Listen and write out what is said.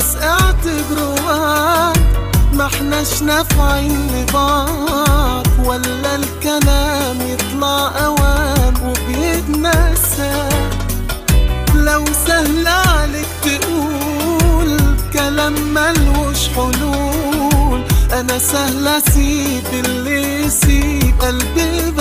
خلاص اعتبروها ما احناش نافعين لبعض ولا الكلام يطلع اوام وبيتنسى لو سهل عليك تقول كلام ملوش حلول انا سهل اسيب اللي يسيب قلبي